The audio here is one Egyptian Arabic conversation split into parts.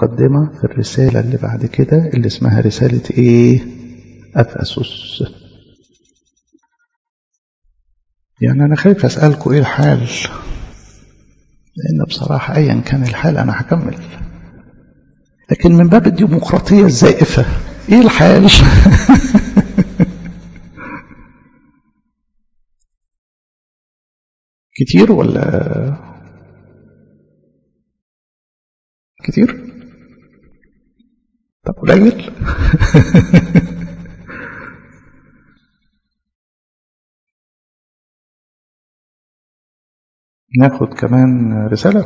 مقدمة في الرسالة اللي بعد كده اللي اسمها رسالة ايه أفسس يعني أنا خايف أسألكم ايه الحال لأن بصراحة أيا كان الحال أنا هكمل لكن من باب الديمقراطية الزائفة ايه الحال كتير ولا كتير طب قليل ناخد كمان رسالة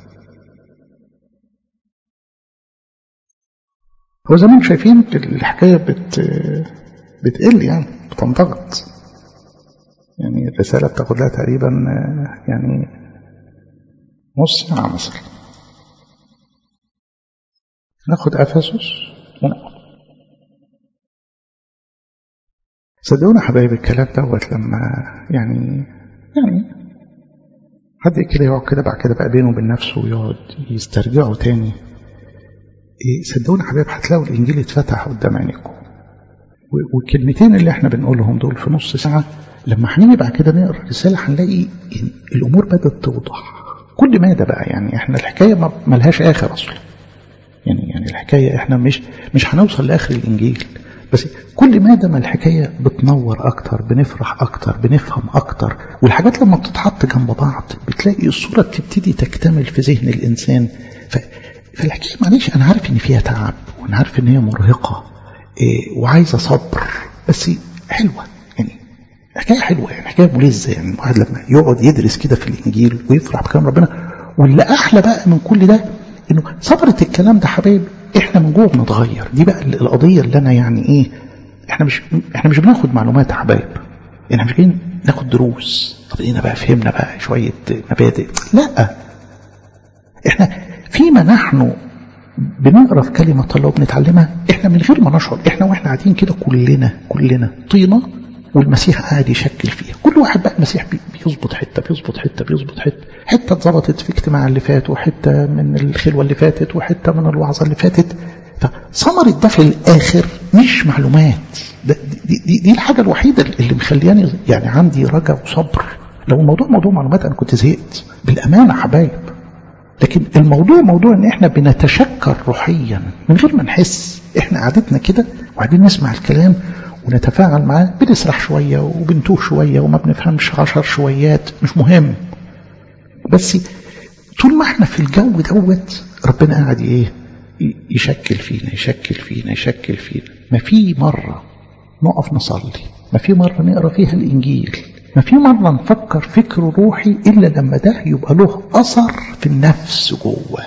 هو زي ما انتم شايفين الحكاية بت بتقل يعني بتنضغط يعني الرسالة بتاخد لها تقريبا يعني نص ساعة مثلا ناخد أفسس ونقف صدقونا حبايب الكلام دوت لما يعني يعني حد كده يقعد كده بعد كده بقى بينه وبين نفسه ويقعد يسترجعه تاني إيه صدقونا حبايب هتلاقوا الإنجيل اتفتح قدام عينيكم والكلمتين اللي احنا بنقولهم دول في نص ساعة لما هنيجي بعد كده نقرا الرسالة هنلاقي الأمور بدأت توضح كل ماذا بقى يعني احنا الحكاية ما ملهاش آخر أصلا يعني يعني الحكاية احنا مش مش هنوصل لآخر الإنجيل بس كل ما ما الحكاية بتنور أكتر بنفرح أكتر بنفهم أكتر والحاجات لما بتتحط جنب بعض بتلاقي الصورة بتبتدي تكتمل في ذهن الإنسان ف... فالحكاية معلش أنا عارف إن فيها تعب وأنا عارف إن هي مرهقة إيه وعايزة صبر بس حلوة يعني حكاية حلوة يعني حكاية ملزة يعني الواحد لما يقعد يدرس كده في الإنجيل ويفرح بكلام ربنا واللي أحلى بقى من كل ده إنه صبرة الكلام ده حبايب إحنا من جوه بنتغير دي بقى القضية اللي أنا يعني إيه إحنا مش إحنا مش بناخد معلومات يا حبايب إحنا مش جايين ناخد دروس طب إيه بقى فهمنا بقى شوية مبادئ لا إحنا فيما نحن بنقرا في كلمة الله وبنتعلمها احنا من غير ما نشعر احنا واحنا قاعدين كده كلنا كلنا طينة والمسيح قاعد يشكل فيها كل واحد بقى المسيح بيظبط حتة بيظبط حتة بيظبط حتة حتة اتظبطت في اجتماع اللي فات وحتة من الخلوة اللي فاتت وحتة من الوعظة اللي فاتت فثمرة ده في الآخر مش معلومات ده دي, دي, دي الحاجة الوحيدة اللي مخلياني يعني عندي رجا وصبر لو الموضوع موضوع معلومات أنا كنت زهقت بالأمانة حبايب لكن الموضوع موضوع ان احنا بنتشكر روحيا من غير ما نحس احنا قعدتنا كده وقاعدين نسمع الكلام ونتفاعل معاه بنسرح شوية وبنتوه شوية وما بنفهمش عشر شويات مش مهم بس طول ما احنا في الجو دوت ربنا قاعد ايه يشكل فينا يشكل فينا يشكل فينا ما في مرة نقف نصلي ما في مرة نقرا فيها الإنجيل ما في مرة نفكر فكر روحي إلا لما ده يبقى له أثر في النفس جوه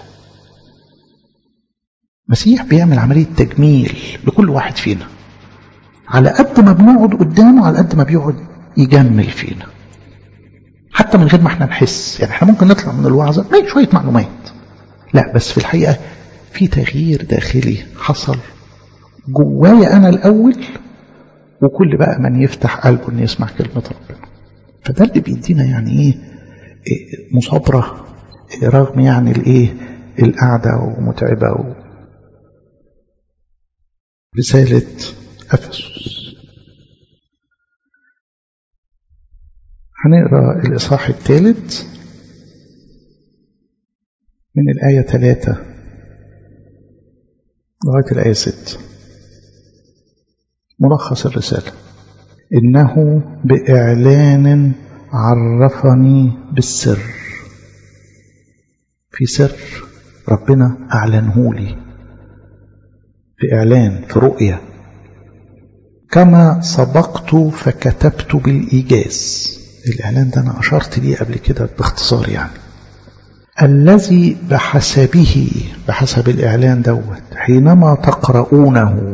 مسيح بيعمل عملية تجميل لكل واحد فينا على قد ما بنقعد قدامه على قد ما بيقعد يجمل فينا حتى من غير ما احنا نحس يعني احنا ممكن نطلع من الوعظة ما شوية معلومات لا بس في الحقيقة في تغيير داخلي حصل جوايا أنا الأول وكل بقى من يفتح قلبه أن يسمع كلمة ربنا فده اللي بيدينا يعني ايه, إيه مصابرة إيه رغم يعني الايه القعدة ومتعبة و... رسالة أفسس هنقرأ الإصحاح الثالث من الآية ثلاثة لغاية الآية ست ملخص الرسالة إنه بإعلان عرفني بالسر في سر ربنا أعلنه لي في إعلان في رؤية كما سبقت فكتبت بالإيجاز الإعلان ده أنا أشرت ليه قبل كده باختصار يعني الذي بحسبه بحسب الإعلان دوت حينما تقرؤونه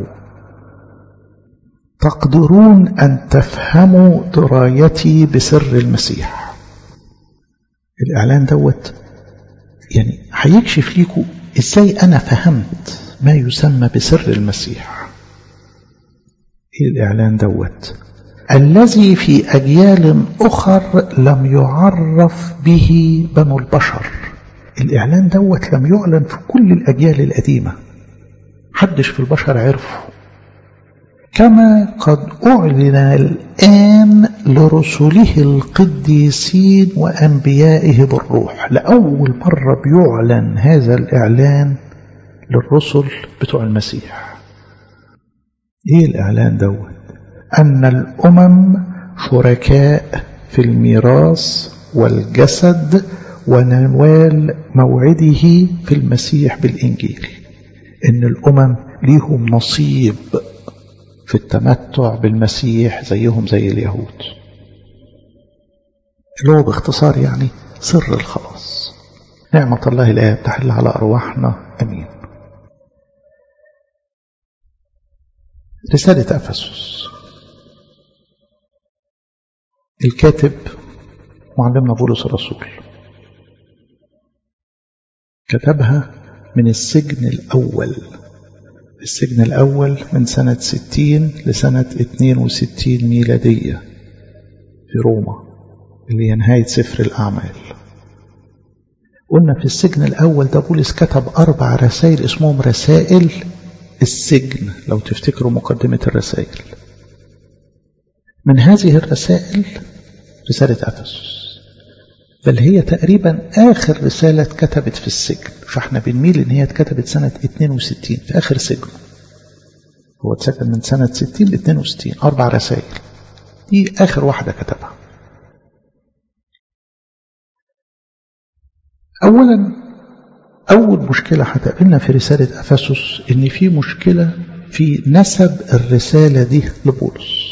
تقدرون أن تفهموا درايتي بسر المسيح الإعلان دوت يعني هيكشف ليكم إزاي أنا فهمت ما يسمى بسر المسيح إيه الإعلان دوت الذي في أجيال أخر لم يعرف به بنو البشر الإعلان دوت لم يعلن في كل الأجيال القديمة حدش في البشر عرفه كما قد أعلن الآن لرسله القديسين وأنبيائه بالروح لأول مرة بيعلن هذا الإعلان للرسل بتوع المسيح إيه الإعلان دوت أن الأمم شركاء في الميراث والجسد ونوال موعده في المسيح بالإنجيل إن الأمم ليهم نصيب في التمتع بالمسيح زيهم زي اليهود اللي هو باختصار يعني سر الخلاص نعمة الله الآية تحل على أرواحنا أمين رسالة أفسس الكاتب معلمنا بولس الرسول كتبها من السجن الأول السجن الأول من سنة ستين لسنة اتنين وستين ميلادية في روما اللي هي نهاية سفر الأعمال قلنا في السجن الأول ده بولس كتب أربع رسائل اسمهم رسائل السجن لو تفتكروا مقدمة الرسائل من هذه الرسائل رسالة أفسس بل هي تقريبا آخر رسالة اتكتبت في السجن فاحنا بنميل ان هي اتكتبت سنة 62 في آخر سجن هو اتسجن من سنة 60 ل 62 أربع رسائل دي آخر واحدة كتبها أولا أول مشكلة هتقابلنا في رسالة أفسس إن في مشكلة في نسب الرسالة دي لبولس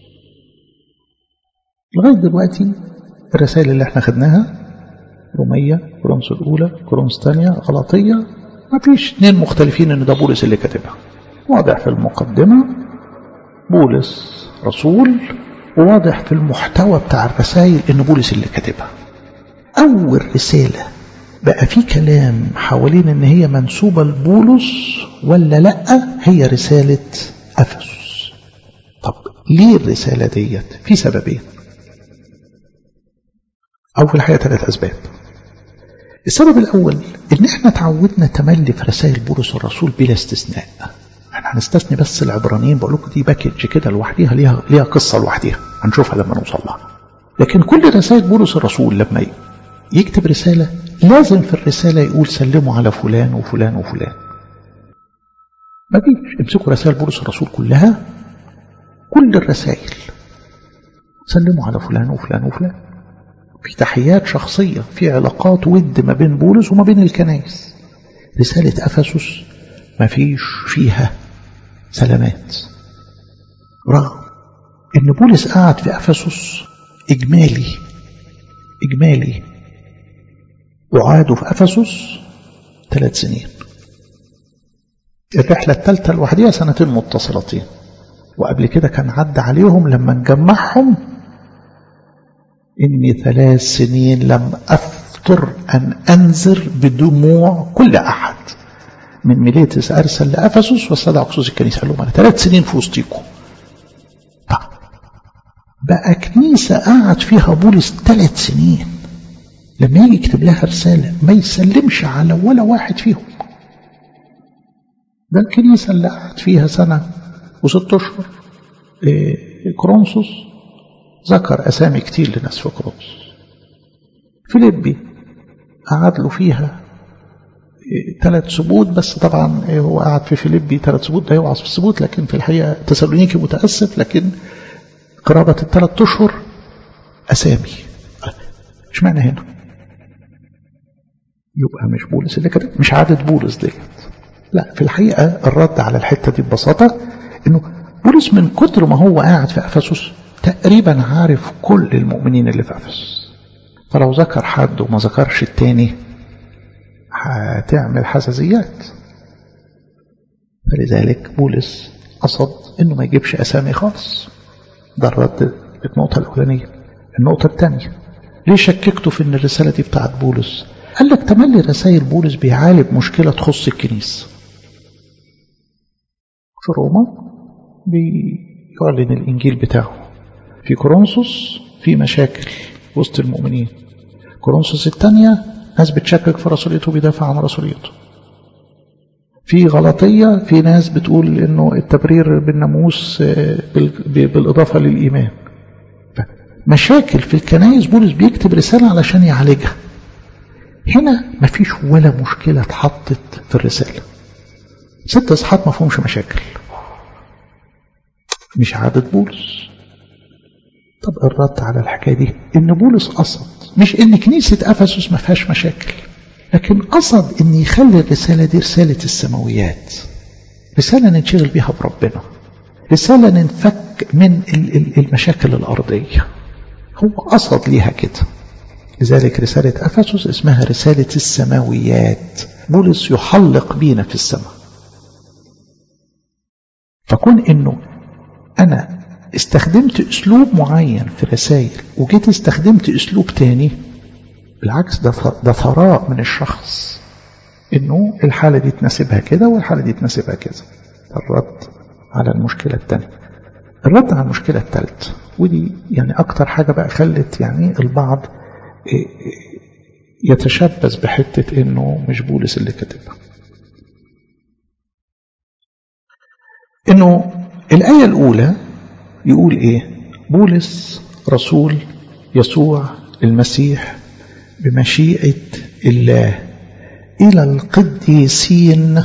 لغاية دلوقتي الرسائل اللي احنا خدناها رومية كورنثوس الأولى كورنثوس الثانية غلاطية ما فيش اثنين مختلفين ان ده بولس اللي كاتبها واضح في المقدمة بولس رسول وواضح في المحتوى بتاع الرسائل ان بولس اللي كاتبها أول رسالة بقى في كلام حوالين ان هي منسوبة لبولس ولا لا هي رسالة أفسس طب ليه الرسالة ديت في سببين أو في الحقيقة ثلاث أسباب السبب الأول إن إحنا تعودنا تملي في رسائل بولس الرسول بلا استثناء احنا هنستثني بس العبرانيين بقول لكم دي باكج كده لوحديها ليها ليها قصة لوحديها هنشوفها لما نوصل لها لكن كل رسائل بولس الرسول لما يكتب رسالة لازم في الرسالة يقول سلموا على فلان وفلان وفلان ما فيش امسكوا رسائل بولس الرسول كلها كل الرسائل سلموا على فلان وفلان وفلان في تحيات شخصية في علاقات ود ما بين بولس وما بين الكنائس رسالة أفسس ما فيش فيها سلامات رغم ان بولس قعد في أفسس إجمالي إجمالي وعادوا في أفسس ثلاث سنين الرحلة الثالثة لوحدها سنتين متصلتين وقبل كده كان عدى عليهم لما نجمعهم إني ثلاث سنين لم أفتر أن أنذر بدموع كل أحد من ميليتس أرسل لأفسس واستدعى خصوص الكنيسة قال لهم أنا ثلاث سنين في وسطيكم بقى كنيسة قعد فيها بولس ثلاث سنين لما يجي يكتب لها رسالة ما يسلمش على ولا واحد فيهم ده الكنيسة اللي قعد فيها سنة وست أشهر إيه كرونسوس ذكر أسامي كتير لناس في كرونسوس فيليبي قعد له فيها ثلاث إيه سبوت بس طبعا إيه هو قعد في فيليبي ثلاث سبوت ده يوعظ في السبوت لكن في الحقيقة تسالونيكي متأسف لكن قرابة الثلاث أشهر أسامي اشمعنى هنا يبقى مش بولس اللي كتب مش عادة بولس ديت لا في الحقيقة الرد على الحتة دي ببساطة انه بولس من كتر ما هو قاعد في افسس تقريبا عارف كل المؤمنين اللي في افسس فلو ذكر حد وما ذكرش التاني هتعمل حساسيات فلذلك بولس قصد انه ما يجيبش اسامي خالص ده الرد النقطة الأولانية النقطة الثانية ليه شككته في ان الرسالة دي بتاعت بولس قال لك تملي رسائل بولس بيعالج مشكلة تخص الكنيسة في روما بيعلن الإنجيل بتاعه في كورنثوس في مشاكل وسط المؤمنين كورنثوس الثانية ناس بتشكك في رسوليته بيدافع عن رسوليته في غلطية في ناس بتقول انه التبرير بالناموس بالاضافة للايمان مشاكل في الكنائس بولس بيكتب رسالة علشان يعالجها هنا مفيش ولا مشكلة اتحطت في الرسالة ست اصحاب ما فيهمش مشاكل مش عادة بولس طب الرد على الحكاية دي ان بولس قصد مش ان كنيسة افسس ما فيهاش مشاكل لكن قصد ان يخلي الرسالة دي رسالة السماويات رسالة ننشغل بيها بربنا رسالة ننفك من المشاكل الأرضية هو قصد ليها كده لذلك رسالة أفسس اسمها رسالة السماويات بولس يحلق بينا في السماء فكون انه انا استخدمت اسلوب معين في رسائل وجيت استخدمت اسلوب تاني بالعكس ده ده ثراء من الشخص انه الحالة دي تناسبها كده والحالة دي تناسبها كده الرد على المشكلة الثانية الرد على المشكلة الثالثة ودي يعني أكتر حاجة بقى خلت يعني البعض يتشبث بحتة إنه مش بولس اللي كاتبها إنه الآية الأولى يقول إيه بولس رسول يسوع المسيح بمشيئة الله إلى القديسين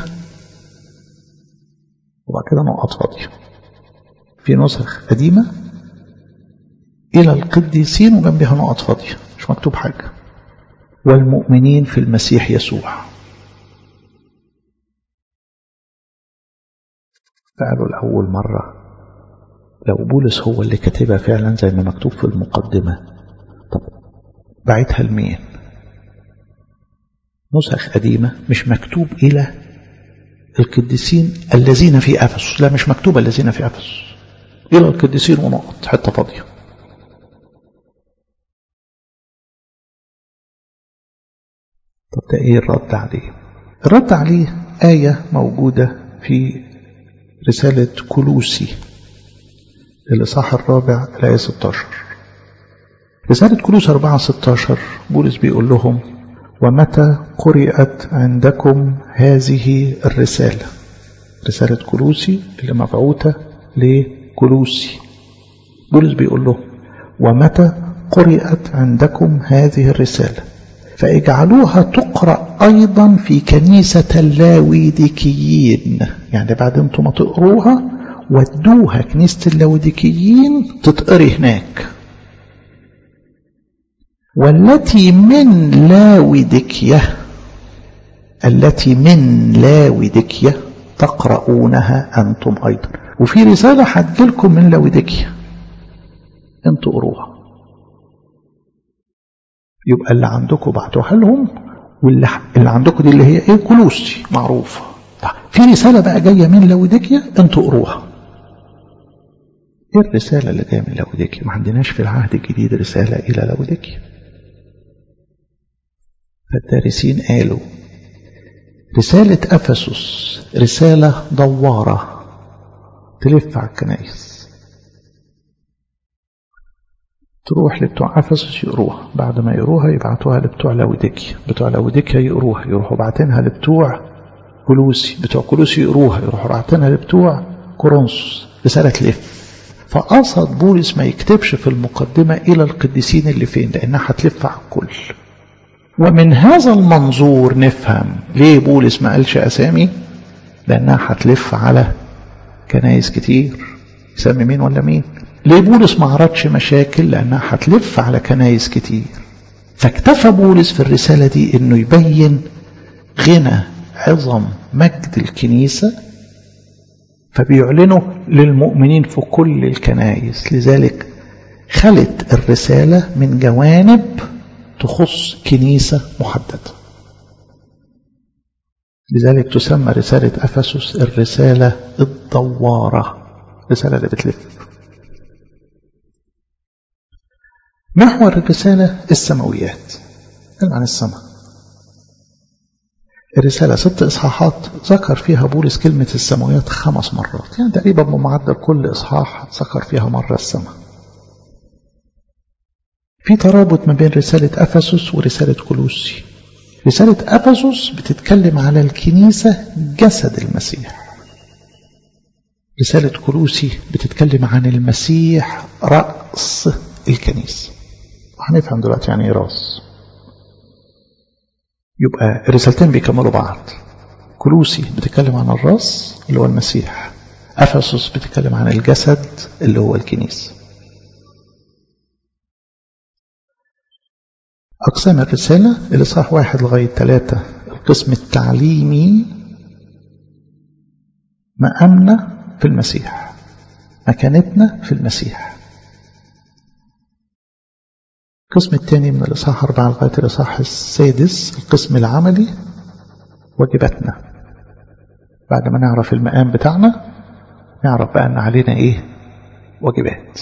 وبعد كده نقط فاضية في نسخ قديمة إلى القديسين وجنبها نقط فاضية مش مكتوب حاجة والمؤمنين في المسيح يسوع فقالوا لأول مرة لو بولس هو اللي كاتبها فعلا زي ما مكتوب في المقدمة طب بعتها لمين نسخ قديمة مش مكتوب إلى القديسين الذين في أفسس لا مش مكتوب الذين في أفسس إلى القديسين ونقط حتة فاضية طب ده إيه الرد عليه الرد عليه آية موجودة في رسالة كلوسي الإصحاح الرابع الآية 16 رسالة كلوس 4 16 بولس بيقول لهم ومتى قرأت عندكم هذه الرسالة رسالة كلوسي اللي مبعوثة لكلوسي بولس بيقول لهم ومتى قرأت عندكم هذه الرسالة فاجعلوها تقرأ أيضا في كنيسة اللاويديكيين يعني بعد انتم ما تقروها ودوها كنيسة اللاوديكيين تتقري هناك والتي من لاوديكية التي من لاوديكية تقرؤونها أنتم أيضا وفي رسالة هتجيلكم من لاوديكية انتوا قروها يبقى اللي عندكم بعتوها لهم واللي اللي عندكم دي اللي هي ايه كلوسي معروفة في رسالة بقى جاية من لاوديكيا انتوا قروها ايه الرسالة اللي جاية من لاوديكيا ما عندناش في العهد الجديد رسالة الى لاوديكيا فالدارسين قالوا رسالة أفسس رسالة دوارة تلف على الكنائس تروح لبتوع أفسس يقروها بعد ما يقروها يبعتوها لبتوع لاوديكيا بتوع لاوديكيا يقروها يروحوا باعتينها لبتوع كلوسي بتوع كلوسي يقروها يروحوا باعتينها لبتوع كورنثوس رسالة تلف فقصد بولس ما يكتبش في المقدمة إلى القديسين اللي فين لأنها هتلف على الكل ومن هذا المنظور نفهم ليه بولس ما قالش أسامي لأنها هتلف على كنايس كتير يسمي مين ولا مين ليه بولس ما عرضش مشاكل لأنها هتلف على كنايس كتير فاكتفى بولس في الرسالة دي انه يبين غنى عظم مجد الكنيسة فبيعلنوا للمؤمنين في كل الكنائس لذلك خلت الرسالة من جوانب تخص كنيسة محددة لذلك تسمى رسالة أفسس الرسالة الدوارة رسالة اللي بتلف محور الرسالة السماويات عن السماء الرسالة ست إصحاحات ذكر فيها بولس كلمة السماويات خمس مرات يعني تقريبا بمعدل كل إصحاح ذكر فيها مرة السماء في ترابط ما بين رسالة أفسس ورسالة كلوسي رسالة أفسس بتتكلم على الكنيسة جسد المسيح رسالة كلوسي بتتكلم عن المسيح رأس الكنيسة وهنفهم دلوقتي يعني ايه راس يبقى الرسالتين بيكملوا بعض كلوسي بتتكلم عن الراس اللي هو المسيح أفسس بتتكلم عن الجسد اللي هو الكنيسة أقسام الرسالة الإصحاح واحد لغاية ثلاثة القسم التعليمي مقامنا في المسيح مكانتنا في المسيح القسم الثاني من الإصحاح أربعة لغاية الإصحاح السادس القسم العملي واجباتنا بعد ما نعرف المقام بتاعنا نعرف بقى أن علينا إيه واجبات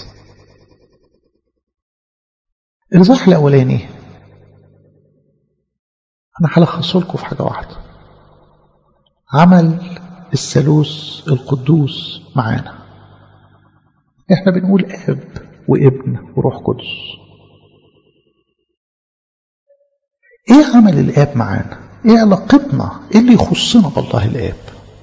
الإصحاح الأولاني أنا هلخص لكم في حاجة واحدة عمل الثالوث القدوس معانا احنا بنقول اب وابن وروح قدس ايه عمل الاب معانا ايه علاقتنا ايه اللي يخصنا بالله الاب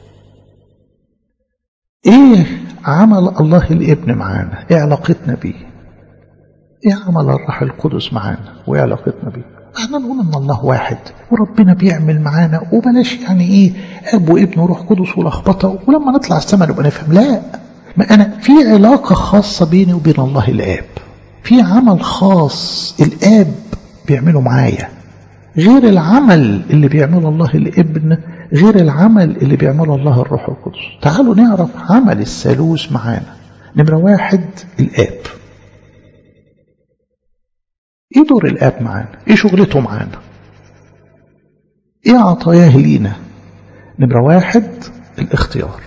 ايه عمل الله الابن معانا ايه علاقتنا بيه ايه عمل الروح القدس معانا وايه علاقتنا بيه احنا نقول ان الله واحد وربنا بيعمل معانا وبلاش يعني ايه اب وابن وروح قدس ولخبطه ولما نطلع السماء نبقى نفهم لا ما انا في علاقه خاصه بيني وبين الله الاب في عمل خاص الاب بيعمله معايا غير العمل اللي بيعمله الله الابن غير العمل اللي بيعمله الله الروح القدس تعالوا نعرف عمل الثالوث معانا نمرة واحد الآب ايه دور الآب معانا ايه شغلته معانا ايه عطاياه لينا نمرة واحد الاختيار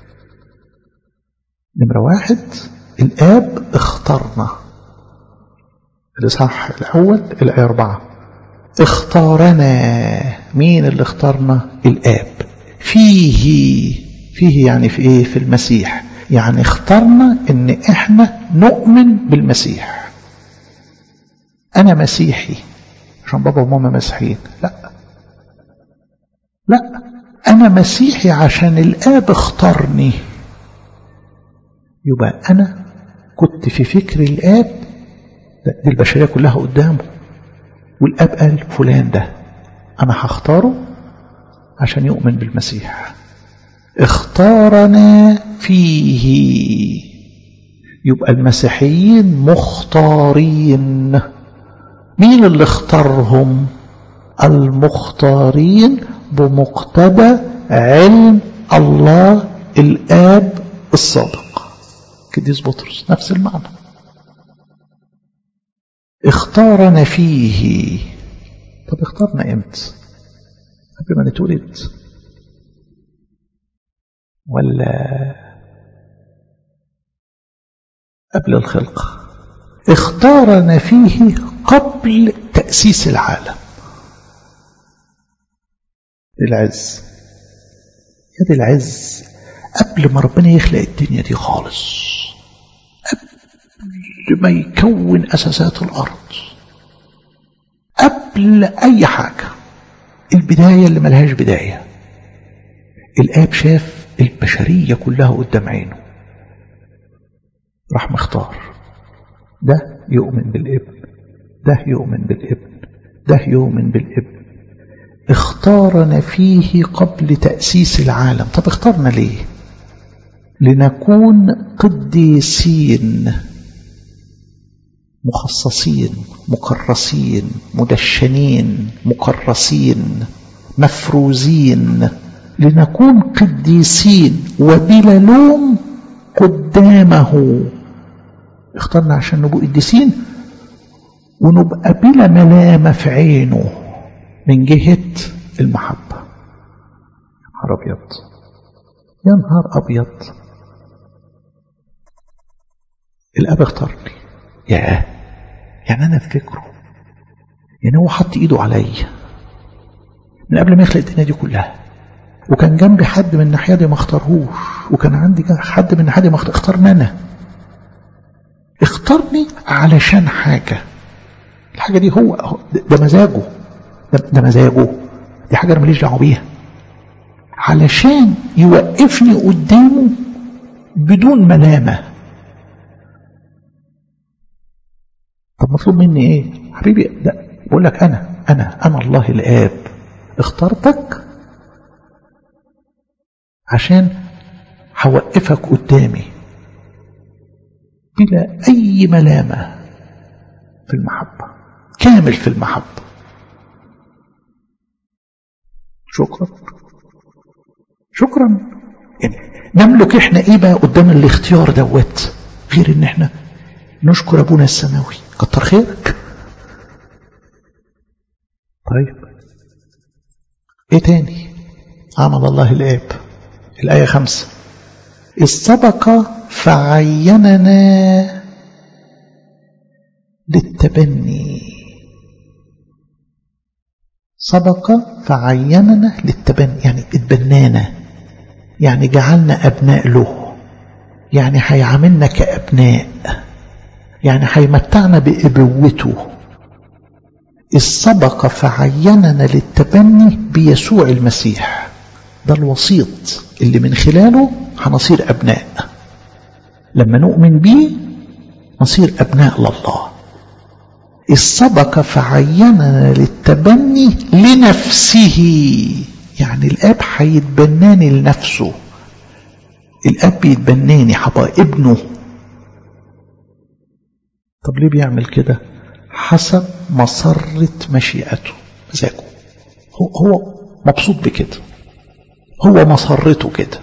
نمرة واحد الآب اختارنا الإصحاح الأول الآية أربعة اختارنا مين اللي اختارنا الآب فيه فيه يعني في ايه في المسيح يعني اخترنا ان احنا نؤمن بالمسيح انا مسيحي عشان بابا وماما مسيحيين لا لا انا مسيحي عشان الاب اختارني يبقى انا كنت في فكر الاب دي البشريه كلها قدامه والاب قال فلان ده انا هختاره عشان يؤمن بالمسيح اختارنا فيه يبقى المسيحيين مختارين مين اللي اختارهم المختارين بمقتضى علم الله الآب السابق كديس بطرس نفس المعنى اختارنا فيه طب اختارنا امتى قبل ما نتولد ولا قبل الخلقة اختارنا فيه قبل تأسيس العالم العز يا دي العز قبل ما ربنا يخلق الدنيا دي خالص قبل ما يكون أساسات الأرض قبل أي حاجة البداية اللي ملهاش بداية الآب شاف البشرية كلها قدام عينه راح مختار ده يؤمن بالابن ده يؤمن بالابن ده يؤمن بالابن اختارنا فيه قبل تأسيس العالم طب اختارنا ليه لنكون قديسين مخصصين مكرسين مدشنين مكرسين مفروزين لنكون قديسين وبلا لوم قدامه اخترنا عشان نبقى قديسين ونبقى بلا ملامة في عينه من جهة المحبة يا نهار أبيض يا نهار أبيض الأب اختارني ياه يعني أنا في فكره يعني هو حط إيده عليا من قبل ما يخلق الدنيا دي كلها وكان جنبي حد من الناحية دي ما اختارهوش وكان عندي حد من الناحية دي ما اختار اختارني أنا اختارني علشان حاجة الحاجة دي هو ده مزاجه ده, ده مزاجه دي حاجة أنا ماليش دعوة بيها علشان يوقفني قدامه بدون ملامة طب مطلوب مني ايه حبيبي ده بقول لك انا انا انا الله الاب اخترتك عشان هوقفك قدامي بلا اي ملامه في المحبه كامل في المحبه شكرا شكرا يعني نملك احنا ايه بقى قدام الاختيار دوت غير ان احنا نشكر ابونا السماوي كتر خيرك طيب ايه تاني عمل الله الاب الايه خمسه إذ سبق فعيننا للتبني سبق فعيننا للتبني يعني اتبنانا يعني جعلنا أبناء له يعني هيعاملنا كأبناء يعني هيمتعنا بإبوته إذ سبق فعيننا للتبني بيسوع المسيح ده الوسيط اللي من خلاله هنصير أبناء لما نؤمن بيه نصير أبناء لله إذ سبق فعيننا للتبني لنفسه يعني الاب هيتبناني لنفسه الاب بيتبناني هبقى ابنه طب ليه بيعمل كده حسب مسرة مشيئته مزاجه هو, هو مبسوط بكده هو مسرته كده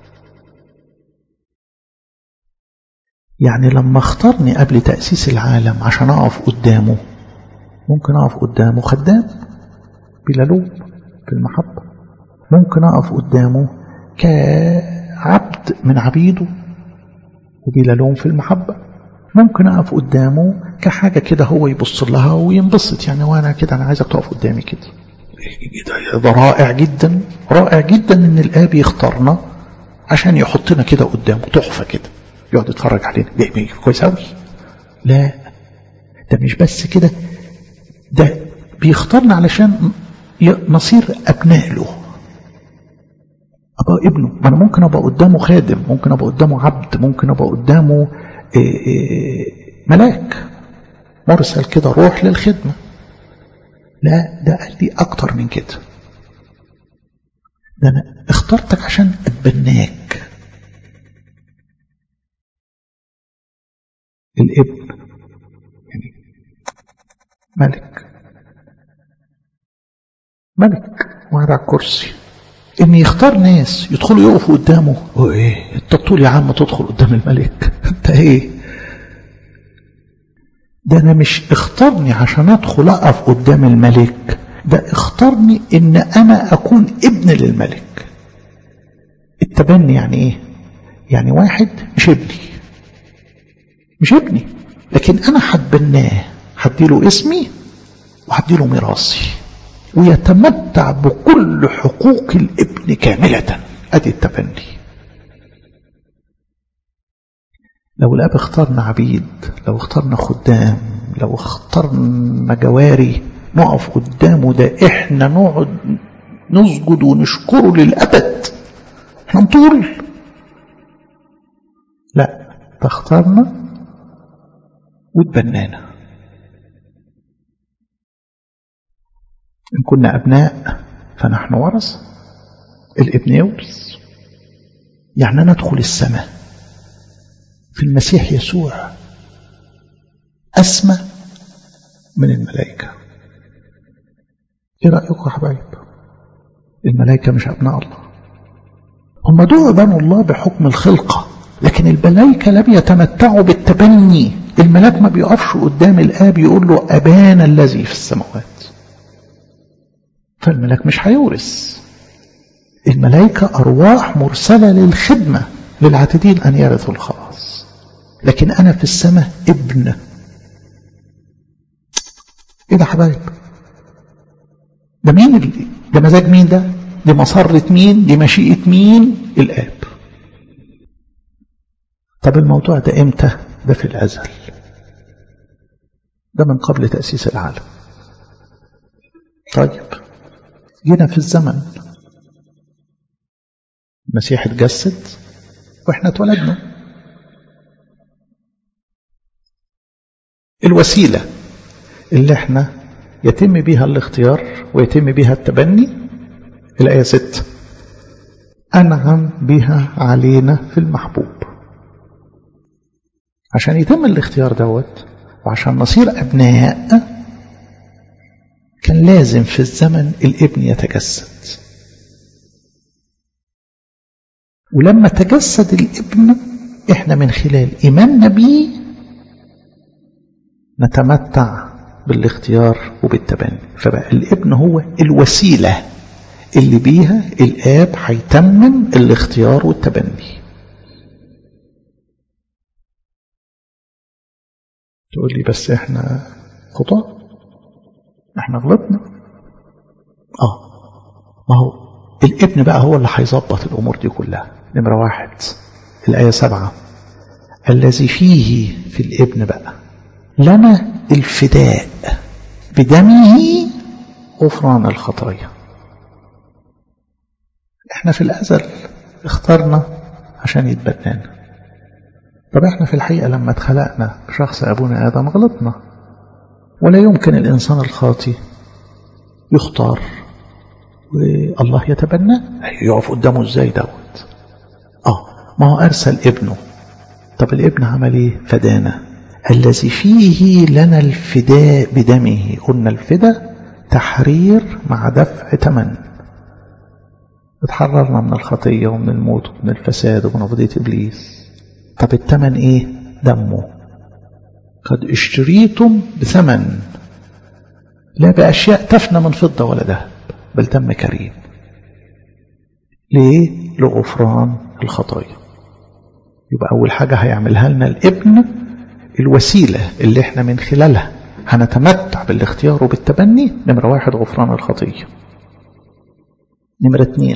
يعني لما اختارني قبل تأسيس العالم عشان أقف قدامه ممكن أقف قدامه خدام بلا لوم في المحبة ممكن أقف قدامه كعبد من عبيده وبلا لوم في المحبة ممكن أقف قدامه كحاجة كده هو يبص لها وينبسط يعني وأنا كده أنا عايزك تقف قدامي كده ده رائع جدا رائع جدا إن الآب يختارنا عشان يحطنا كده قدامه تحفة كده يقعد يتفرج علينا كويس أوي لا ده مش بس كده ده بيختارنا علشان نصير أبناء له أبقى ابنه ما أنا ممكن أبقى قدامه خادم ممكن أبقى قدامه عبد ممكن أبقى قدامه إيه إيه ملاك مرسل كده روح للخدمة لا ده قال لي أكتر من كده ده أنا اخترتك عشان أتبناك الابن يعني ملك ملك وقاعد على الكرسي ان يختار ناس يدخلوا يقفوا قدامه هو ايه انت طول يا عم تدخل قدام الملك انت ايه ده انا مش اختارني عشان ادخل اقف قدام الملك ده اختارني ان انا اكون ابن للملك التبني يعني ايه يعني واحد مش ابني مش ابني لكن انا هتبناه هديله اسمي وهديله ميراثي ويتمتع بكل حقوق الابن كاملة ادي التبني لو الاب اختارنا عبيد لو اختارنا خدام لو اختارنا جواري نقف قدامه ده احنا نقعد نسجد ونشكره للابد احنا نطول لا تختارنا وتبنانا إن كنا أبناء فنحن ورث الابن يورث يعني أنا أدخل السماء في المسيح يسوع أسمى من الملائكة إيه رأيكم يا حبايب الملائكة مش أبناء الله هم دعوا بنو الله بحكم الخلقة لكن الملائكة لم يتمتعوا بالتبني الملاك ما بيقفش قدام الآب يقول له أبانا الذي في السماوات فالملاك مش هيورث الملائكة أرواح مرسلة للخدمة للعاتدين أن يرثوا الخلاص لكن أنا في السماء ابن إيه ده حبايب ده مين اللي ده مزاج مين ده دي مسرة مين دي مشيئة مين الآب طب الموضوع ده امتى ده في الأزل ده من قبل تأسيس العالم طيب جينا في الزمن المسيح اتجسد واحنا اتولدنا الوسيلة اللي احنا يتم بها الاختيار ويتم بها التبني الآية 6 أنعم بها علينا في المحبوب عشان يتم الاختيار دوت وعشان نصير أبناء كان لازم في الزمن الابن يتجسد ولما تجسد الابن احنا من خلال ايماننا بيه نتمتع بالاختيار وبالتبني فبقى الابن هو الوسيله اللي بيها الاب هيتمم الاختيار والتبني تقول لي بس احنا خطأ احنا غلطنا اه ما هو الابن بقى هو اللي هيظبط الامور دي كلها نمرة واحد الآية سبعة الذي فيه في الابن بقى لنا الفداء بدمه غفران الخطايا احنا في الأزل اخترنا عشان يتبنانا طب احنا في الحقيقة لما اتخلقنا شخص أبونا آدم غلطنا ولا يمكن الإنسان الخاطي يختار والله يتبناه يقف قدامه ازاي دوت اه ما هو أرسل ابنه طب الابن عمل ايه فدانا الذي فيه لنا الفداء بدمه قلنا الفداء تحرير مع دفع ثمن اتحررنا من الخطية ومن الموت ومن الفساد ومن عبودية إبليس طب الثمن ايه دمه قد اشتريتم بثمن لا بأشياء تفنى من فضة ولا ذهب بل دم كريم ليه لغفران الخطايا يبقى أول حاجة هيعملها لنا الابن الوسيلة اللي احنا من خلالها هنتمتع بالاختيار وبالتبني نمرة واحد غفران الخطية نمرة اتنين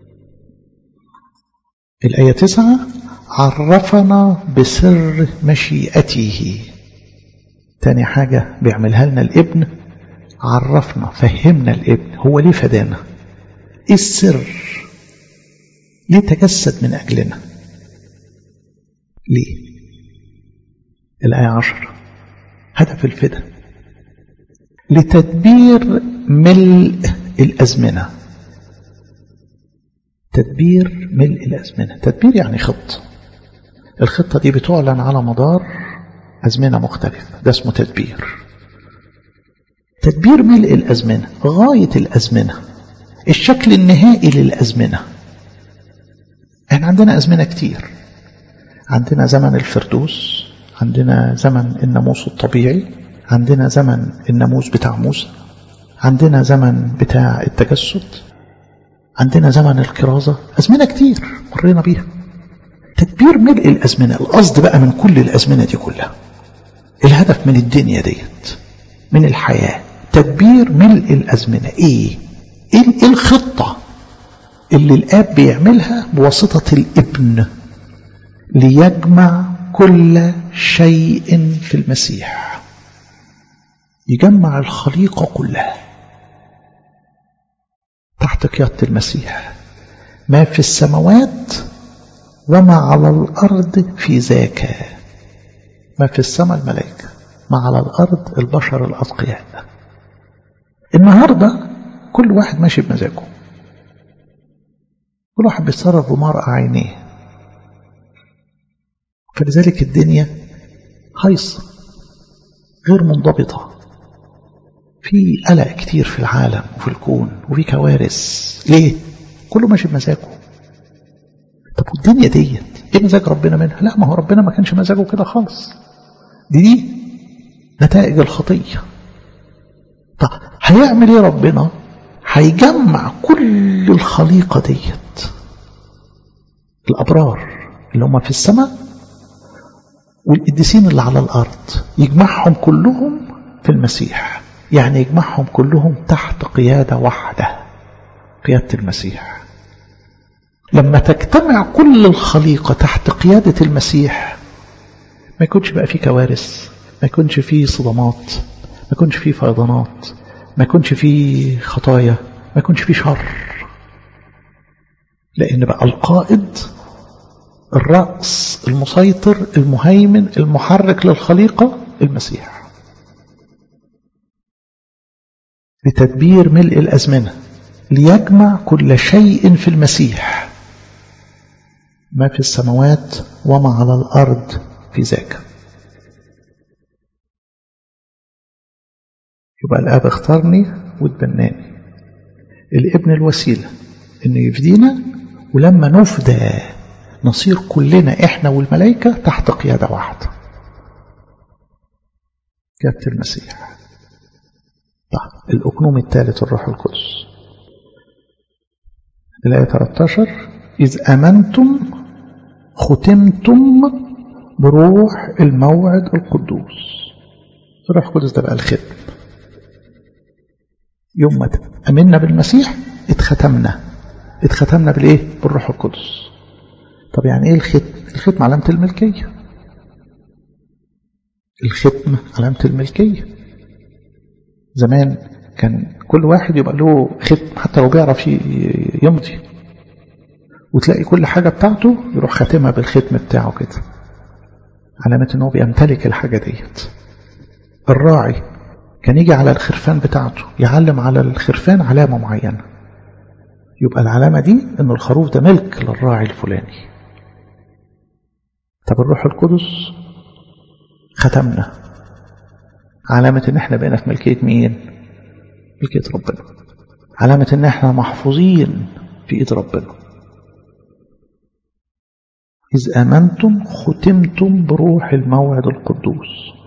الآية تسعة عرفنا بسر مشيئته تاني حاجة بيعملها لنا الابن عرفنا فهمنا الابن هو ليه فدانا ايه السر ليه تجسد من أجلنا ليه الآية عشر هدف الفدا لتدبير ملء الأزمنة تدبير ملء الأزمنة تدبير يعني خطة الخطة دي بتعلن على مدار أزمنة مختلفة ده اسمه تدبير تدبير ملء الأزمنة غاية الأزمنة الشكل النهائي للأزمنة احنا عندنا أزمنة كتير عندنا زمن الفردوس عندنا زمن الناموس الطبيعي عندنا زمن الناموس بتاع موسى عندنا زمن بتاع التجسد عندنا زمن الكرازة أزمنة كتير مرينا بيها تدبير ملء الأزمنة القصد بقى من كل الأزمنة دي كلها الهدف من الدنيا ديت من الحياة تدبير ملء الأزمنة إيه إيه الخطة اللي الآب بيعملها بواسطة الابن ليجمع كل شيء في المسيح يجمع الخليقة كلها تحت قيادة المسيح ما في السماوات وما على الأرض في ذاك ما في السماء الملائكة ما على الأرض البشر الأتقياء النهاردة كل واحد ماشي بمزاجه كل واحد بيتصرف بمرأة عينيه فلذلك الدنيا هيصة غير منضبطة في قلق كتير في العالم وفي الكون وفي كوارث ليه؟ كله ماشي بمزاجه طب والدنيا ديت ايه مزاج ربنا منها؟ لا ما هو ربنا ما كانش مزاجه كده خالص دي دي نتائج الخطية طب هيعمل ايه ربنا؟ هيجمع كل الخليقة ديت الأبرار اللي هم في السماء والقديسين اللي على الأرض يجمعهم كلهم في المسيح يعني يجمعهم كلهم تحت قيادة واحدة قيادة المسيح لما تجتمع كل الخليقة تحت قيادة المسيح ما يكونش بقى فيه كوارث ما يكونش فيه صدمات ما يكونش فيه فيضانات ما يكونش فيه خطايا ما يكونش فيه شر لأن بقى القائد الرأس المسيطر المهيمن المحرك للخليقة المسيح لتدبير ملء الأزمنة ليجمع كل شيء في المسيح ما في السماوات وما على الأرض في ذاك يبقى الآب اختارني واتبناني الابن الوسيلة انه يفدينا ولما نفدى نصير كلنا احنا والملائكة تحت قيادة واحدة قيادة المسيح طيب الأكنوم الثالث الروح القدس الآية 13 إذ أمنتم ختمتم بروح الموعد القدوس الروح القدس ده بقى الختم يوم ما أمنا بالمسيح اتختمنا اتختمنا بالإيه؟ بالروح القدس طب يعني إيه الختم؟ الختم علامة الملكية الختم علامة الملكية زمان كان كل واحد يبقى له ختم حتى لو بيعرف يمضي وتلاقي كل حاجة بتاعته يروح خاتمها بالختم بتاعه كده علامة انه بيمتلك الحاجة ديت الراعي كان يجي على الخرفان بتاعته يعلم على الخرفان علامة معينة يبقى العلامة دي ان الخروف ده ملك للراعي الفلاني طب الروح القدس ختمنا علامة ان احنا بقينا في ملكية مين ملكية ربنا علامة ان احنا محفوظين في ايد ربنا إذ آمنتم ختمتم بروح الموعد القدوس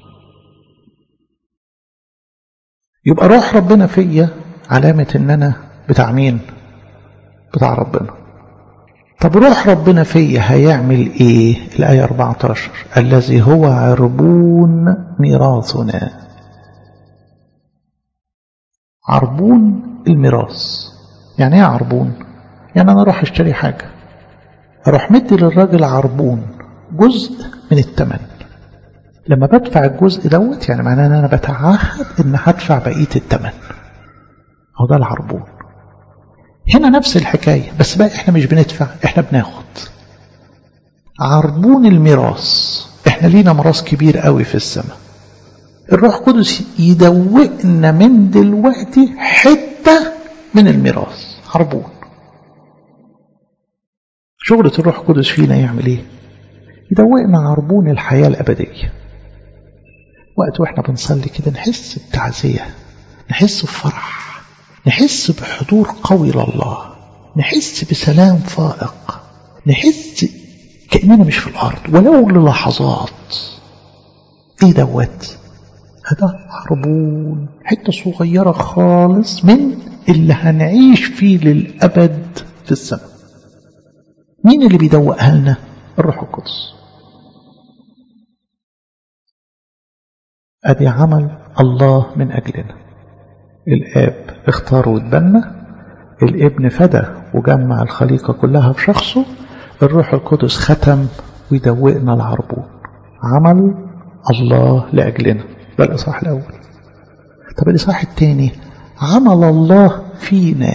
يبقى روح ربنا فيا علامة ان انا بتاع مين بتاع ربنا طب روح ربنا فيا هيعمل ايه الآية 14 الذي هو عربون ميراثنا عربون الميراث يعني ايه عربون يعني انا اروح اشتري حاجة اروح مدي للراجل عربون جزء من الثمن لما بدفع الجزء دوت يعني معناه ان انا بتعهد ان هدفع بقيه الثمن هو ده العربون هنا نفس الحكايه بس بقى احنا مش بندفع احنا بناخد عربون الميراث احنا لينا ميراث كبير قوي في السماء الروح القدس يدوقنا من دلوقتي حته من الميراث عربون شغلة الروح القدس فينا يعمل ايه يدوقنا عربون الحياة الأبدية وقت واحنا بنصلي كده نحس بتعزية نحس بفرح نحس بحضور قوي لله نحس بسلام فائق نحس كأننا مش في الأرض ولو للحظات ايه دوت هذا عربون حتة صغيرة خالص من اللي هنعيش فيه للأبد في السماء مين اللي بيدوقها لنا الروح القدس ادي عمل الله من اجلنا الاب اختار واتبنى الابن فدى وجمع الخليقه كلها في شخصه الروح القدس ختم ويدوقنا العربون عمل الله لاجلنا ده الاصحاح الاول طب الاصحاح الثاني عمل الله فينا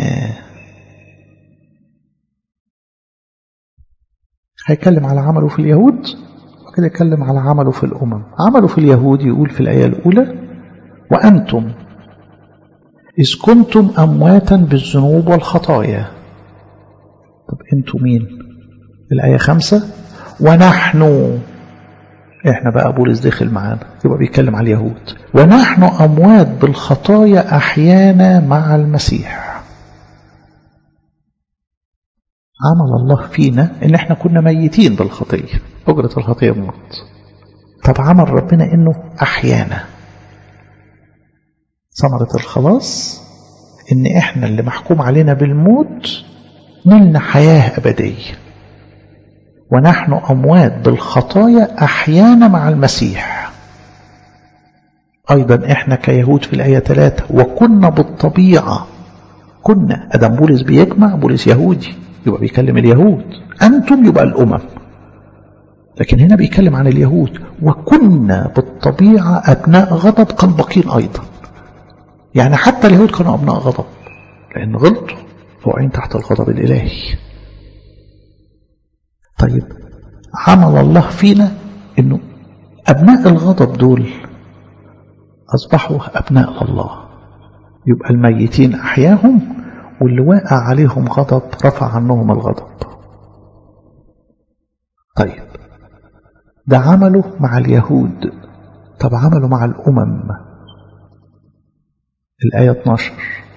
هيتكلم على عمله في اليهود وكده يتكلم على عمله في الأمم عمله في اليهود يقول في الآية الأولى وأنتم إذ كنتم أمواتا بالذنوب والخطايا طب أنتم مين الآية خمسة ونحن إحنا بقى بولس دخل معانا يبقى بيتكلم على اليهود ونحن أموات بالخطايا أحيانا مع المسيح عمل الله فينا ان احنا كنا ميتين بالخطية اجرة الخطية موت طب عمل ربنا انه احيانا ثمرة الخلاص ان احنا اللي محكوم علينا بالموت نلنا حياة ابدية ونحن اموات بالخطايا احيانا مع المسيح ايضا احنا كيهود في الايه 3 وكنا بالطبيعه كنا ادم بولس بيجمع بولس يهودي يبقى بيكلم اليهود أنتم يبقى الأمم لكن هنا بيتكلم عن اليهود وكنا بالطبيعة أبناء غضب كالباقين أيضا يعني حتى اليهود كانوا أبناء غضب لأن غلطوا وقعين تحت الغضب الإلهي طيب عمل الله فينا انه ابناء الغضب دول اصبحوا ابناء الله يبقى الميتين احياهم واللي واقع عليهم غضب رفع عنهم الغضب طيب ده عمله مع اليهود طب عمله مع الامم الايه 12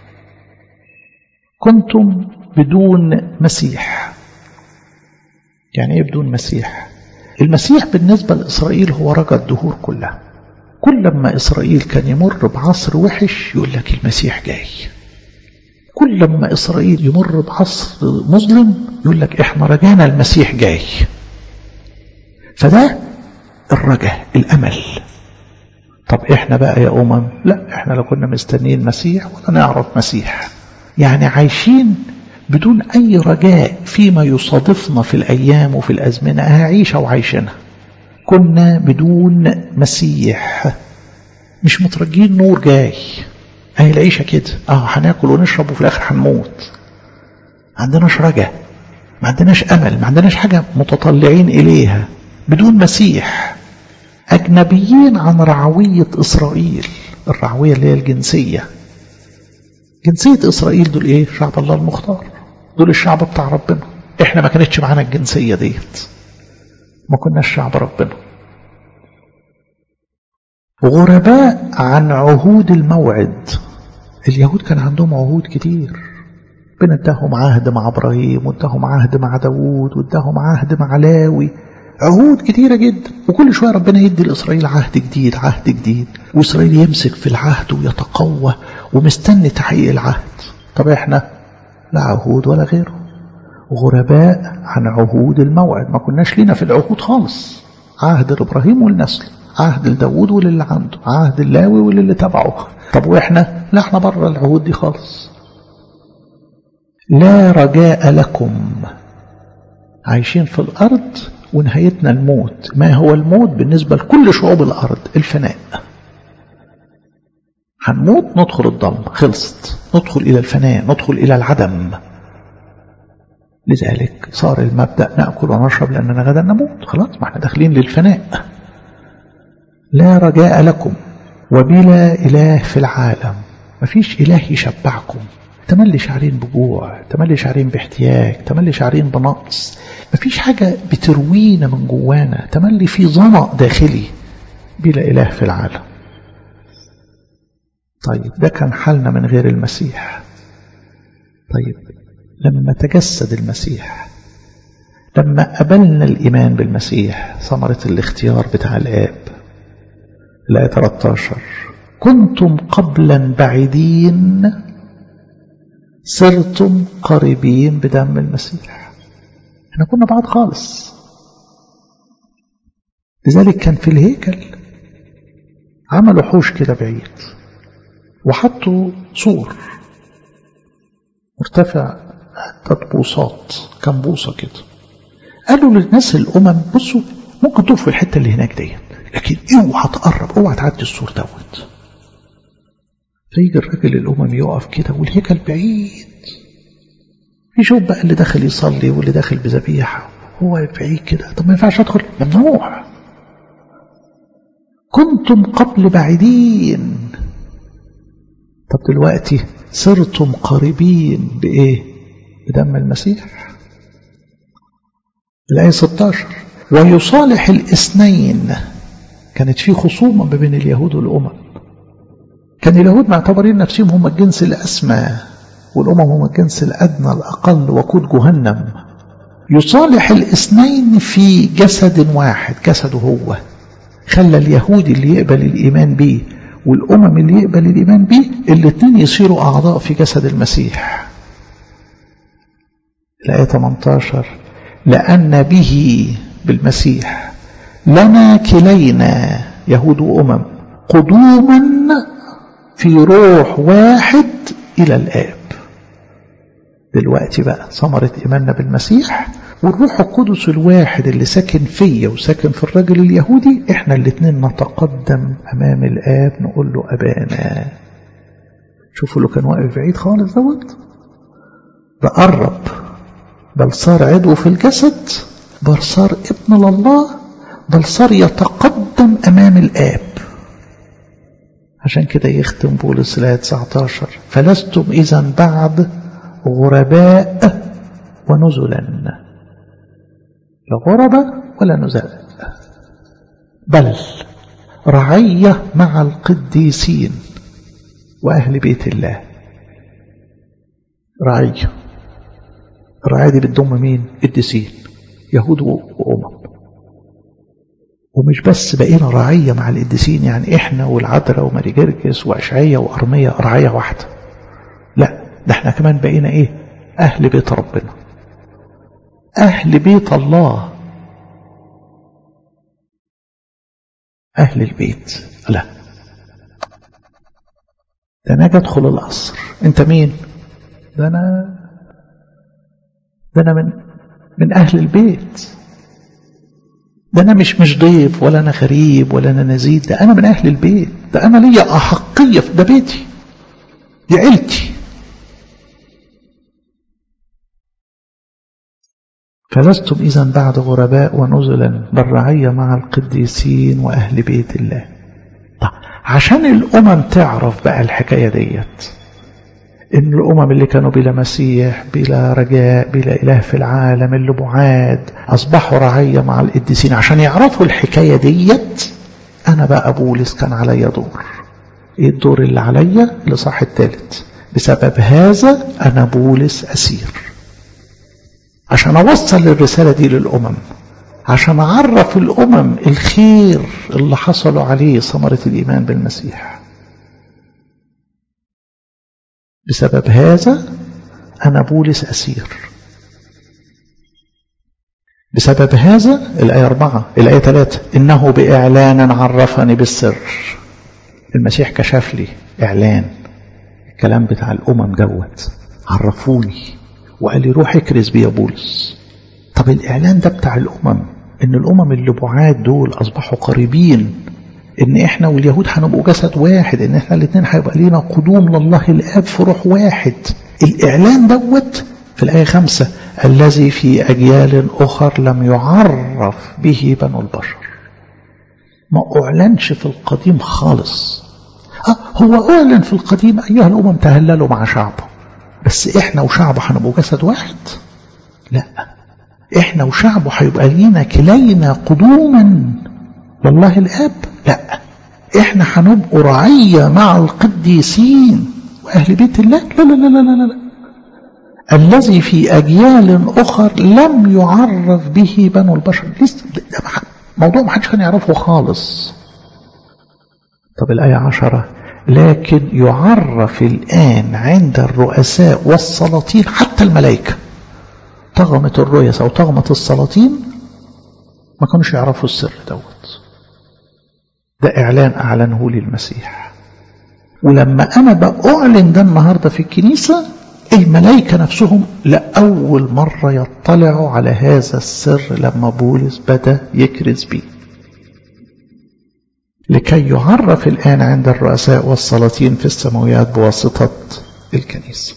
كنتم بدون مسيح يعني ايه بدون مسيح المسيح بالنسبة لإسرائيل هو رجا الدهور كلها كل لما إسرائيل كان يمر بعصر وحش يقول لك المسيح جاي كل لما إسرائيل يمر بعصر مظلم يقول لك إحنا رجعنا المسيح جاي فده الرجاء الأمل طب إحنا بقى يا أمم لا إحنا لا كنا مستنيين مسيح ولا نعرف مسيح يعني عايشين بدون أي رجاء فيما يصادفنا في الأيام وفي الأزمنة هعيشها وعايشينها كنا بدون مسيح مش مترجين نور جاي اهي العيشة كده اه هناكل ونشرب وفي الآخر هنموت ما عندناش رجاء ما عندناش أمل ما عندناش حاجة متطلعين إليها بدون مسيح أجنبيين عن رعوية إسرائيل الرعوية اللي هي الجنسية جنسية إسرائيل دول إيه شعب الله المختار دول الشعب بتاع ربنا إحنا ما كانتش معانا الجنسية ديت ما كناش شعب ربنا غرباء عن عهود الموعد اليهود كان عندهم عهود كتير ربنا اداهم عهد مع ابراهيم واداهم عهد مع داوود واداهم عهد مع لاوي عهود كتيرة جدا وكل شوية ربنا يدي لإسرائيل عهد جديد عهد جديد وإسرائيل يمسك في العهد ويتقوى ومستني تحقيق العهد طب احنا لا عهود ولا غيره غرباء عن عهود الموعد ما كناش لينا في العهود خالص عهد لإبراهيم والنسل عهد لداود وللي عنده عهد اللاوي وللي تبعه طب واحنا لا احنا بره العهود دي خالص لا رجاء لكم عايشين في الأرض ونهايتنا الموت ما هو الموت بالنسبة لكل شعوب الأرض الفناء هنموت ندخل الضم خلصت ندخل إلى الفناء ندخل إلى العدم لذلك صار المبدأ نأكل ونشرب لأننا غدا نموت خلاص ما احنا داخلين للفناء لا رجاء لكم وبلا إله في العالم مفيش إله يشبعكم تملي شعرين بجوع تملي شعرين باحتياج تملي شعرين بنقص مفيش حاجة بتروينا من جوانا تملي في ظمأ داخلي بلا إله في العالم طيب ده كان حالنا من غير المسيح طيب لما تجسد المسيح لما قبلنا الإيمان بالمسيح ثمرة الاختيار بتاع الآب الآية 13 كنتم قبلا بعيدين صرتم قريبين بدم المسيح احنا كنا بعاد خالص لذلك كان في الهيكل عملوا حوش كده بعيد وحطوا سور مرتفع عدة بوصات كم بوصة كده قالوا للناس الأمم بصوا ممكن تقف في الحتة اللي هناك ديت لكن اوعى تقرب اوعى تعدي السور دوت فيجي الراجل الأمم يقف كده والهيكل بعيد يشوف بقى اللي داخل يصلي واللي داخل بذبيحة هو بعيد كده طب ما ينفعش أدخل ممنوع كنتم قبل بعيدين طب دلوقتي صرتم قريبين بإيه بدم المسيح الآية 16 ويصالح الاثنين كانت في خصومة ما بين اليهود والأمم كان اليهود معتبرين نفسهم هم الجنس الأسمى والأمم هم الجنس الأدنى الأقل وقود جهنم يصالح الاثنين في جسد واحد جسده هو خلى اليهودي اللي يقبل الإيمان به والأمم اللي يقبل الإيمان به الاثنين يصيروا أعضاء في جسد المسيح الآية 18 لأن به بالمسيح لنا كلينا يهود وأمم قدوما في روح واحد إلى الآب دلوقتي بقى ثمرة إيماننا بالمسيح والروح القدس الواحد اللي ساكن فيا وساكن في الرجل اليهودي احنا الاتنين نتقدم أمام الآب نقول له أبانا شوفوا اللي كان واقف بعيد خالص دوت ده قرب بل صار عضو في الجسد بل صار ابن لله بل صار يتقدم أمام الآب عشان كده يختم بولس الآية 19 فلستم إذا بعد غرباء ونزلا لا غرباء ولا نزلاء بل رعية مع القديسين وأهل بيت الله رعية الرعاية دي بتضم مين؟ قديسين يهود وأمم ومش بس بقينا رعية مع القديسين يعني احنا والعذراء وماري جرجس وأشعية وأرمية رعية واحدة لا ده احنا كمان بقينا ايه أهل بيت ربنا أهل بيت الله أهل البيت لا ده أنا أجي أدخل القصر أنت مين؟ ده أنا ده أنا من من أهل البيت ده أنا مش مش ضيف ولا أنا غريب ولا أنا نزيد ده أنا من أهل البيت ده أنا ليا أحقية في ده بيتي دي عيلتي فلستم إذا بعد غرباء ونزلا بل رعية مع القديسين وأهل بيت الله طيب عشان الأمم تعرف بقى الحكاية ديت إن الأمم اللي كانوا بلا مسيح بلا رجاء بلا إله في العالم اللي بعاد أصبحوا رعية مع القديسين عشان يعرفوا الحكاية ديت أنا بقى بولس كان عليا دور إيه الدور اللي عليا لصح الثالث بسبب هذا أنا بولس أسير عشان أوصل الرسالة دي للأمم عشان أعرف الأمم الخير اللي حصلوا عليه ثمرة الإيمان بالمسيح بسبب هذا أنا بولس أسير بسبب هذا الآية أربعة الآية ثلاثة إنه بإعلان عرفني بالسر المسيح كشف لي إعلان الكلام بتاع الأمم دوت عرفوني وقال لي روح اكرز بيا بولس طب الإعلان ده بتاع الأمم إن الأمم اللي بعاد دول أصبحوا قريبين إن إحنا واليهود هنبقوا جسد واحد إن إحنا الاتنين هيبقى لينا قدوم لله الآب في روح واحد الإعلان دوت في الآية خمسة الذي في أجيال أخر لم يعرف به بنو البشر ما أعلنش في القديم خالص آه هو أعلن في القديم أيها الأمم تهللوا مع شعبه بس إحنا وشعبه هنبقوا جسد واحد لا إحنا وشعبه هيبقى لينا كلينا قدوما لله الآب لا إحنا هنبقوا رعية مع القديسين وأهل بيت الله لا لا لا لا لا, لا. الذي في أجيال أخر لم يعرف به بنو البشر لسه ده موضوع ما حدش كان يعرفه خالص طب الآية عشرة لكن يعرف الآن عند الرؤساء والسلاطين حتى الملائكة طغمة الرؤساء أو طغمة السلاطين ما كانوش يعرفوا السر دوت ده إعلان أعلنه لي المسيح ولما أنا بأعلن ده النهاردة في الكنيسة الملائكة نفسهم لأول مرة يطلعوا على هذا السر لما بولس بدأ يكرز بيه لكي يعرف الآن عند الرؤساء والسلاطين في السماويات بواسطة الكنيسة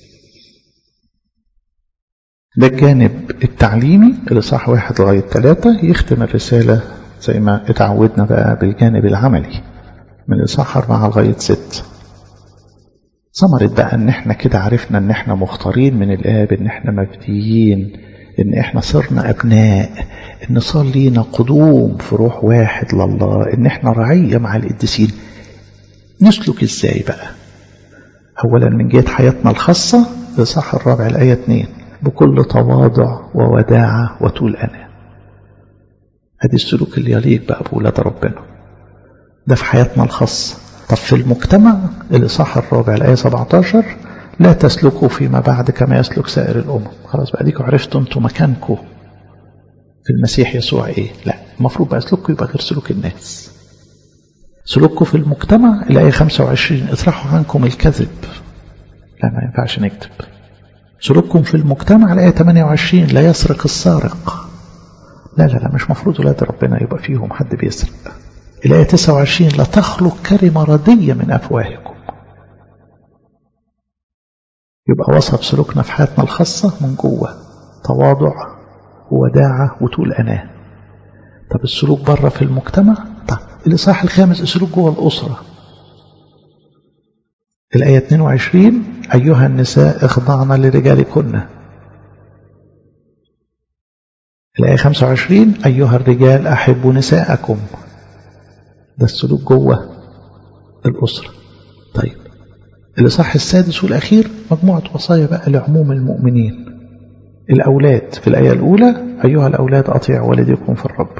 ده الجانب التعليمي اللي صح واحد لغاية ثلاثة يختم الرسالة زي ما اتعودنا بقى بالجانب العملي من الإصحاح أربعة لغاية ست ثمرت بقى ان احنا كده عرفنا ان احنا مختارين من الاب ان احنا مبديين ان احنا صرنا ابناء ان صار لينا قدوم في روح واحد لله ان احنا رعية مع القديسين نسلك ازاي بقى اولا من جهة حياتنا الخاصة لصح الرابع الآية 2 بكل تواضع ووداعة وطول أنا ادي السلوك اللي يليق بقى بولاد ربنا ده في حياتنا الخاصة طب في المجتمع الإصحاح الرابع الآية 17 لا تسلكوا فيما بعد كما يسلك سائر الأمم خلاص بقى ديكوا عرفتوا انتوا مكانكم في المسيح يسوع ايه لا المفروض بقى سلوككم يبقى غير سلوك الناس سلوككم في المجتمع الآية 25 اطرحوا عنكم الكذب لا ما ينفعش نكذب سلوككم في المجتمع الآية 28 لا يسرق السارق لا لا لا مش مفروض ولاد ربنا يبقى فيهم حد بيسرق الآية 29 لا تخلق كلمة ردية من أفواهكم يبقى وصف سلوكنا في حياتنا الخاصة من جوه تواضع ووداعة وطول أناه طب السلوك بره في المجتمع طب الإصحاح الخامس السلوك جوه الأسرة الآية 22 أيها النساء اخضعن لرجالكن الآية 25 أيها الرجال أحبوا نساءكم ده السلوك جوه الأسرة طيب الإصحاح السادس والأخير مجموعة وصايا بقى لعموم المؤمنين الأولاد في الآية الأولى أيها الأولاد أطيعوا والديكم في الرب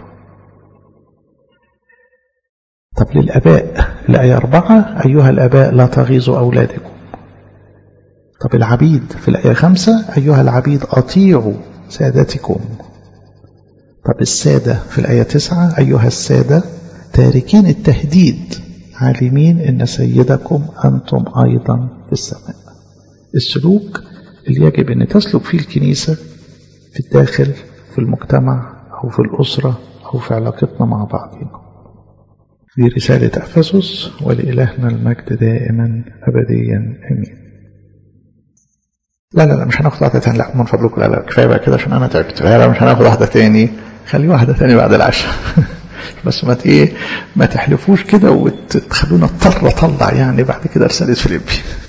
طب للأباء الآية أربعة أيها الأباء لا تغيظوا أولادكم طب العبيد في الآية خمسة أيها العبيد أطيعوا سادتكم طب السادة في الآية تسعة أيها السادة تاركين التهديد عالمين أن سيدكم أنتم أيضا في السماء السلوك اللي يجب أن تسلك فيه الكنيسة في الداخل في المجتمع أو في الأسرة أو في علاقتنا مع بعضنا دي رسالة أفسس ولإلهنا المجد دائما أبديا أمين لا لا لا مش هناخد واحدة تاني لا من فضلكم لا لا كفاية بقى كده عشان أنا تعبت لا لا مش هناخد واحدة تاني خلي واحدة تاني بعد العشاء بس ما ايه ما تحلفوش كده وتخلونا اضطر اطلع يعني بعد كده رسالة فيليبي